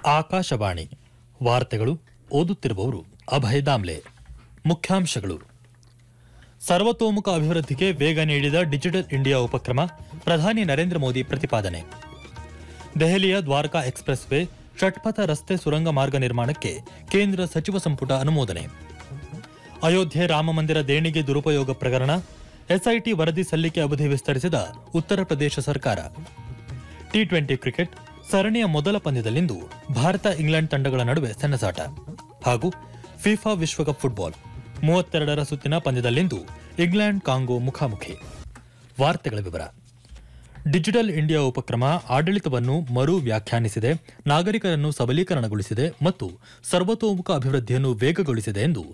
ಆಕಾಶವಾಣಿ ವಾರ್ತೆಗಳು ಓದುತ್ತಿರುವವರು ಅಭಯ್ ದಾಮ್ಲೆ ಮುಖ್ಯಾಂಶಗಳು ಸರ್ವತೋಮುಖ ಅಭಿವೃದ್ಧಿಗೆ ವೇಗ ನೀಡಿದ ಡಿಜಿಟಲ್ ಇಂಡಿಯಾ ಉಪಕ್ರಮ ಪ್ರಧಾನಿ ನರೇಂದ್ರ ಮೋದಿ ಪ್ರತಿಪಾದನೆ ದೆಹಲಿಯ ದ್ವಾರಕಾ ಎಕ್ಸ್ಪ್ರೆಸ್ ವೇ ಷಟ್ಪಥ ರಸ್ತೆ ಸುರಂಗ ಮಾರ್ಗ ನಿರ್ಮಾಣಕ್ಕೆ ಕೇಂದ್ರ ಸಚಿವ ಸಂಪುಟ ಅನುಮೋದನೆ ಅಯೋಧ್ಯೆ ರಾಮಮಂದಿರ ದೇಣಿಗೆ ದುರುಪಯೋಗ ಪ್ರಕರಣ ಎಸ್ಐಟಿ ವರದಿ ಸಲ್ಲಿಕೆ ಅವಧಿ ವಿಸ್ತರಿಸಿದ ಉತ್ತರ ಪ್ರದೇಶ ಸರ್ಕಾರ ಟಿ ಟ್ವೆಂಟಿ ಕ್ರಿಕೆಟ್ ಸರಣಿಯ ಮೊದಲ ಪಂದ್ಯದಲ್ಲಿಂದು ಭಾರತ ಇಂಗ್ಲೆಂಡ್ ತಂಡಗಳ ನಡುವೆ ಸೆಣಸಾಟ ಹಾಗೂ ಫಿಫಾ ವಿಶ್ವಕಪ್ ಫುಟ್ಬಾಲ್ ಮೂವತ್ತೆರಡರ ಸುತ್ತಿನ ಪಂದ್ಯದಲ್ಲಿಂದು ಇಂಗ್ಲೆಂಡ್ ಕಾಂಗೋ ಮುಖಾಮುಖಿ ವಾರ್ತೆಗಳ ವಿವರ ಡಿಜಿಟಲ್ ಇಂಡಿಯಾ ಉಪಕ್ರಮ ಆಡಳಿತವನ್ನು ಮರು ವ್ಯಾಖ್ಯಾನಿಸಿದೆ ನಾಗರಿಕರನ್ನು ಸಬಲೀಕರಣಗೊಳಿಸಿದೆ ಮತ್ತು ಸರ್ವತೋಮುಖ ಅಭಿವೃದ್ಧಿಯನ್ನು ವೇಗಗೊಳಿಸಿದೆ ಎಂದು